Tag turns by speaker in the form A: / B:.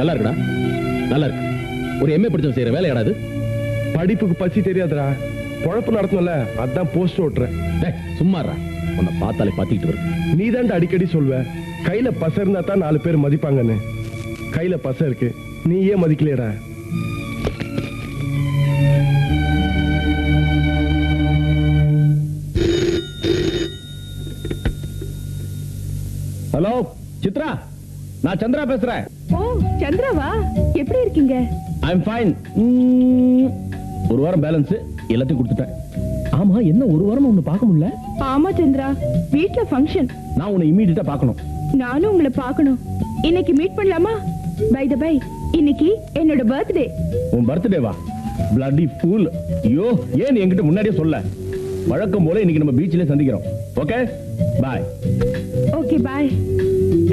A: நல்லா இருக்குடா நல்லா இருக்கு ஒரு எம்ஏ படிச்சவன் செய்யற வேலையாடா இது
B: படிப்புக்கு பசி தெரியாதுடா பொழப்பு நடத்தணும்ல அதான் போஸ்ட் ஓட்டுறேன்
A: டேய், சும்மாடா உன்னை பார்த்தாலே பாத்திக்கிட்டு வரும்
B: நீ அடிக்கடி சொல்வ கையில பச இருந்தா தான் நாலு பேர் மதிப்பாங்கன்னு கையில பச இருக்கு நீ ஏன் மதிக்கலையடா
A: ஹலோ சித்ரா நான் சந்திரா பேசுறேன்
C: ஓ சந்திராவா எப்படி இருக்கீங்க
A: ஐ எம் ஃபைன் ஒரு வாரம் பேலன்ஸ் எல்லாத்தையும் கொடுத்துட்டேன் ஆமா என்ன ஒரு வாரம் உன்னை பார்க்க முடியல
C: ஆமா சந்திரா வீட்ல ஃபங்க்ஷன்
A: நான் உன்னை இம்மீடியட்டா பார்க்கணும்
C: நானும் உங்களை பார்க்கணும் இன்னைக்கு மீட் பண்ணலாமா பை த பை இன்னைக்கு என்னோட பர்த்டே
A: உன் பர்த்டேவா பிளட்டி ஃபூல் ஐயோ ஏன் நீ என்கிட்ட முன்னாடியே சொல்ல வழக்கம் போல இன்னைக்கு நம்ம பீச்சிலே சந்திக்கிறோம் ஓகே பாய்
C: ஓகே பாய்